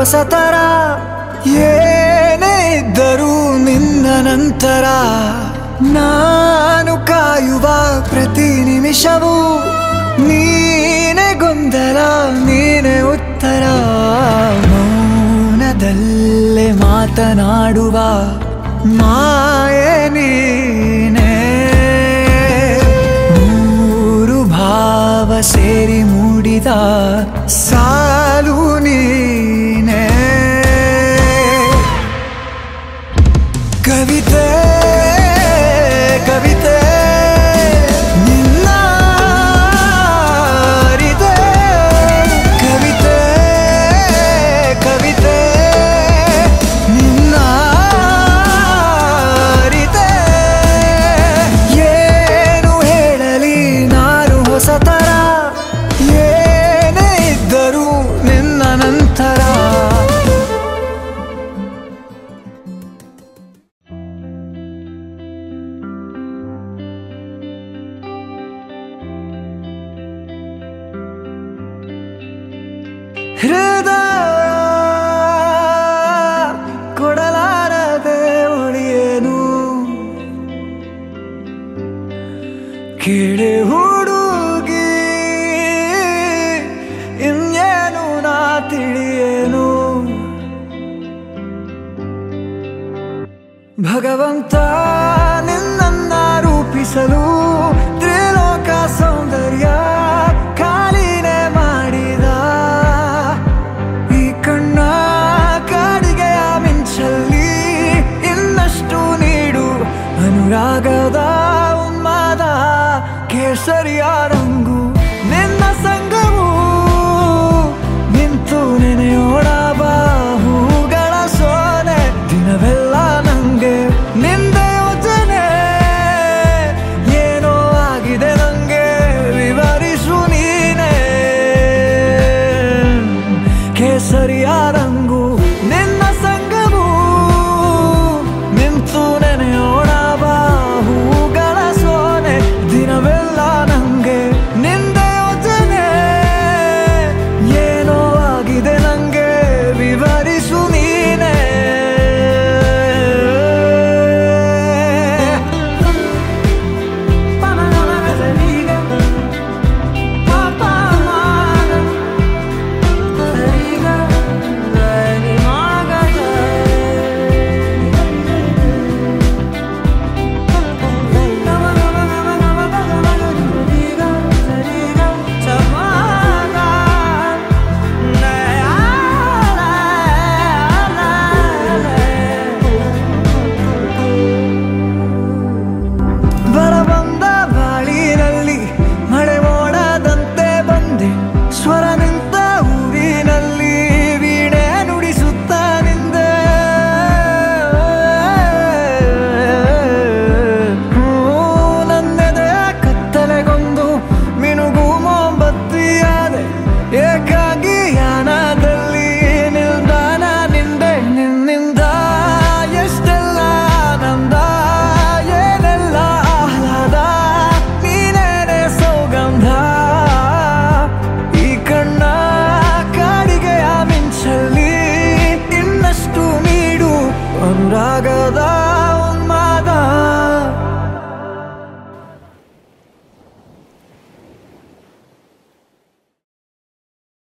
ಹೊಸತರ ಏನೇ ಇದ್ದರೂ ನಿನ್ನ ನಂತರ ನಾನು ಕಾಯುವ ಪ್ರತಿ ನಿಮಿಷವೂ ನೀನೆ ಗೊಂದಲ ನೀನೆ ಉತ್ತರ ಮೌನದಲ್ಲೇ ಮಾತನಾಡುವ ಮಾಯೆ ನೀನೇ ಮೂರು ಭಾವ ಸೇರಿ ಮೂಡಿದ ಸಾಲು ನೀನೇ ಕವಿತೆ ಕವಿತೆ ನಿನ್ನ ಅರಿತೆ ಕವಿತೆ ಕವಿತೆ ನಿನ್ನ ಅರಿತೆ ಏನು ಹೇಳಲಿ ನಾನು ಹೊಸತರ ಏನೇ ಇದ್ದರೂ ನಿನ್ನ ನಂತರ ಹೃದಯ ಕೊಡಲಾರದೆ ಉಳಿಯೇನು ಕೇಳೆ ಹುಡುಗಿ ಇನ್ನೇನು ನಾ ತಿಳಿಯೇನು ಭಗವಂತ ನಿನ್ನನ್ನ ರೂಪಿಸಲು ತ್ರಿಲೋಕ ಸೌಂದರ್ಯ ಕಾಲಿನೆ ಮಾಡಿದ ಈ ಕಣ್ಣ ಕಾಡಿಗೆಯ ಮಿಂಚಲ್ಲಿ ಇನ್ನಷ್ಟು ನೀಡು ಅನುರಾಗದ ಉನ್ಮಾದ ಕೇಸರಿಯ ರಂಗು ನಿನ್ನ ಸಂಗವು ನಿಂತು ನೆನೆಯೋಣ ಬಾಹುಗಳ ಸೋನೆ ದಿನವೆಲ್ಲ ನಂಗೆ ನಿಂದೆ ಯೋಚನೆ ಏನೋ ಆಗಿದೆ ನಂಗೆ ವಿವರಿಸು ನೀನೆ ಕೇಸರಿಯ ರಂಗು ನಿನ್ನ ಸಂಗವು ನಿಂತು ನೆನೆಯೋಣ ಬಾಹುಗಳ ಸೋನೆ ದಿನವೆಲ್ಲ ನಂಗೆ ನಿಂದೆ ಯೋಚನೆ ಏನೋ ಆಗಿದೆ ನಂಗೆ ವಿವರಿಸು ನೀನೆ ಬರಬಂದ ಬಾಳಿನಲ್ಲಿ ಮಳೆ ಮೋಡದಂತೆ ಬಂದೆ ಸ್ವರ ನಿಂತ ಊರಿನಲ್ಲಿ ವೀಣೆ ನುಡಿಸುತ್ತ ನಿಂದೆ ಹೂ, ನನ್ನೆದೆಯ ಕತ್ತಲೆಗೊಂದು ಮಿನುಗು ಮೊಂಬತ್ತಿಯಾದೆ ಏಕಾಗಿ ಯಾನದಲ್ಲಿ ನಿಲ್ದಾಣ ನಿಂದೆ ನಿನ್ನಿಂದ ಎಷ್ಟೆಲ್ಲ ಆನಂದ ಏನೆಲ್ಲ ಆಹ್ಲಾದ ನೀನೇನೆ ಸೌಗಂಧ ಈ ಕಣ್ಣ ಕಾಡಿಗೆಯ ಮಿಂಚಲ್ಲಿ ಇನ್ನಷ್ಟು ನೀಡು ಅನುರಾಗದ